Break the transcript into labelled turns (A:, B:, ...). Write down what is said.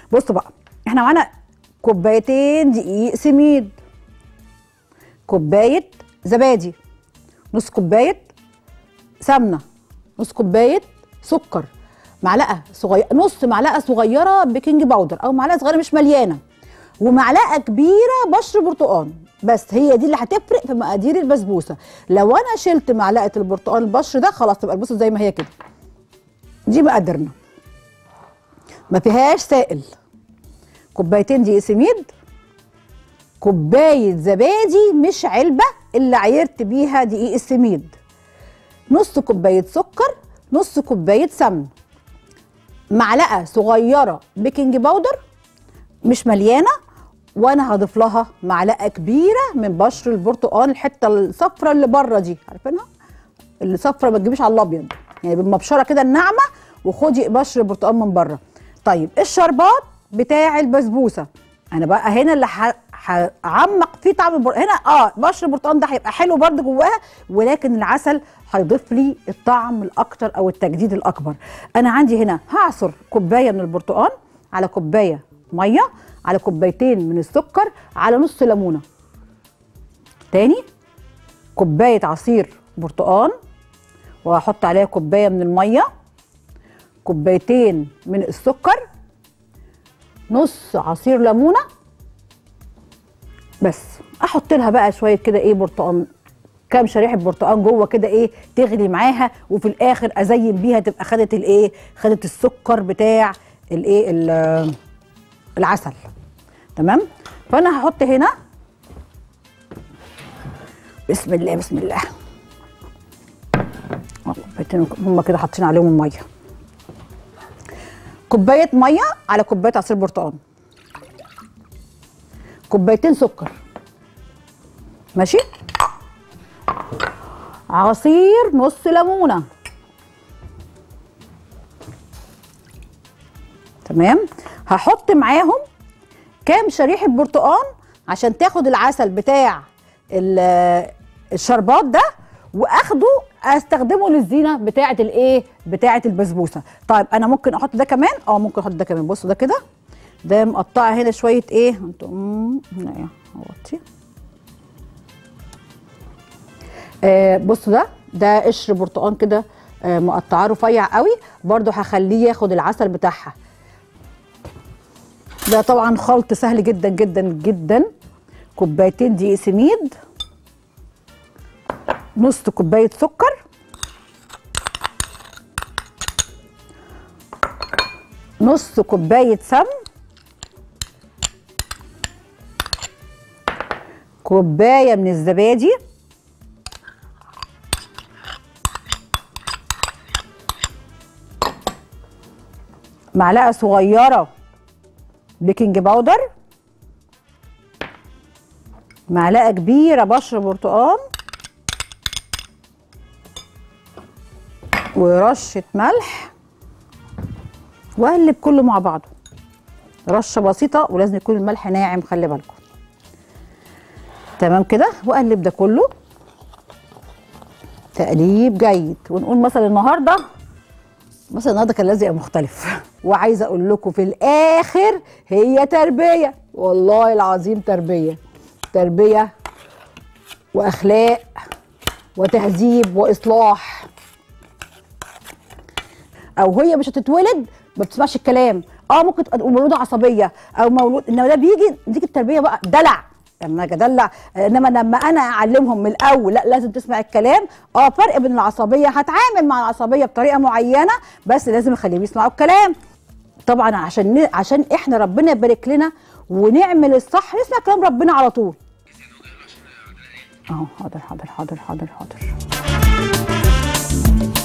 A: بصوا بقى احنا معانا كوبايتين دقيق سميد كوبايه زبادي نص كوبايه سمنه نص كوبايه سكر معلقه صغيره نص معلقه صغيره بيكنج باودر او معلقه صغيره مش مليانه ومعلقه كبيره بشر برتقال بس هي دي اللي هتفرق في مقادير البسبوسه لو انا شلت معلقه البرتقال البشر ده خلاص تبقى البسبوسه زي ما هي كده دي مقاديرنا ما فيهاش سائل كوبايتين دقيق سميد كوبايه زبادي مش علبه اللي عيرت بيها دقيق السميد نص كوبايه سكر نص كوبايه سمن معلقه صغيره بيكنج باودر مش مليانه وانا هضيف لها معلقه كبيره من بشر البرتقال الحته الصفرة اللي بره دي عارفينها اللي صفرة ما تجيبيش على الابيض يعني بالمبشره كده الناعمه وخدي بشر البرتقال من بره طيب الشربات بتاع البسبوسه انا بقى هنا اللي هعمق فيه طعم البر... هنا اه بشر البرتقال ده هيبقى حلو برده جواها ولكن العسل هيضيف لي الطعم الاكتر او التجديد الاكبر انا عندي هنا هعصر كوبايه من البرتقال على كوبايه ميه على كوبايتين من السكر على نص ليمونه تاني كوبايه عصير برتقال وهحط عليها كوبايه من الميه كوبايتين من السكر نص عصير ليمونه بس احط لها بقى شويه كده ايه برتقال كام شريحه برتقال جوه كده ايه تغلي معاها وفي الاخر ازين بيها تبقى خدت الايه خدت السكر بتاع الايه العسل تمام فانا هحط هنا بسم الله بسم الله كوبايتين هم كده حاطين عليهم الميه كوبايه ميه على كوبايه عصير برتقال كوبايتين سكر ماشي عصير نص ليمونه تمام هحط معاهم كام شريحه برتقال عشان تاخد العسل بتاع الشربات ده واخده استخدمه للزينه بتاعه الايه بتاعه البسبوسه طيب انا ممكن احط ده كمان اه ممكن احط ده كمان بصوا ده كده ده مقطعه هنا شويه ايه انتوا هنا ايه اهوتي آه بصوا ده ده قشر برتقال كده آه مقطعاه رفيع قوي برده هخليه ياخد العسل بتاعها ده طبعا خلط سهل جدا جدا جدا كوبايتين دقيق سميد نص كوبايه سكر نص كوبايه سمن كوبايه من الزبادي معلقه صغيره بيكنج باودر معلقه كبيره بشر برتقال ورشه ملح واقلب كله مع بعضه رشه بسيطه ولازم يكون الملح ناعم خلي بالكم تمام كده واقلب ده كله تقليب جيد ونقول مثلا النهارده مثلا النهارده كان لازم يبقى مختلف وعايزه اقول لكم في الاخر هي تربيه والله العظيم تربيه تربيه واخلاق وتهذيب واصلاح او هي مش هتتولد ما بتسمعش الكلام اه ممكن تبقى مولوده عصبيه او مولود انما ده بيجي ديك التربيه بقى دلع لما اجي ادلع انما لما انا اعلمهم من الاول لا لازم تسمع الكلام اه فرق بين العصبيه هتعامل مع العصبيه بطريقه معينه بس لازم اخليهم يسمعوا الكلام طبعا عشان ن... عشان احنا ربنا يبارك لنا ونعمل الصح نسمع كلام ربنا على طول اهو حاضر حاضر حاضر حاضر حاضر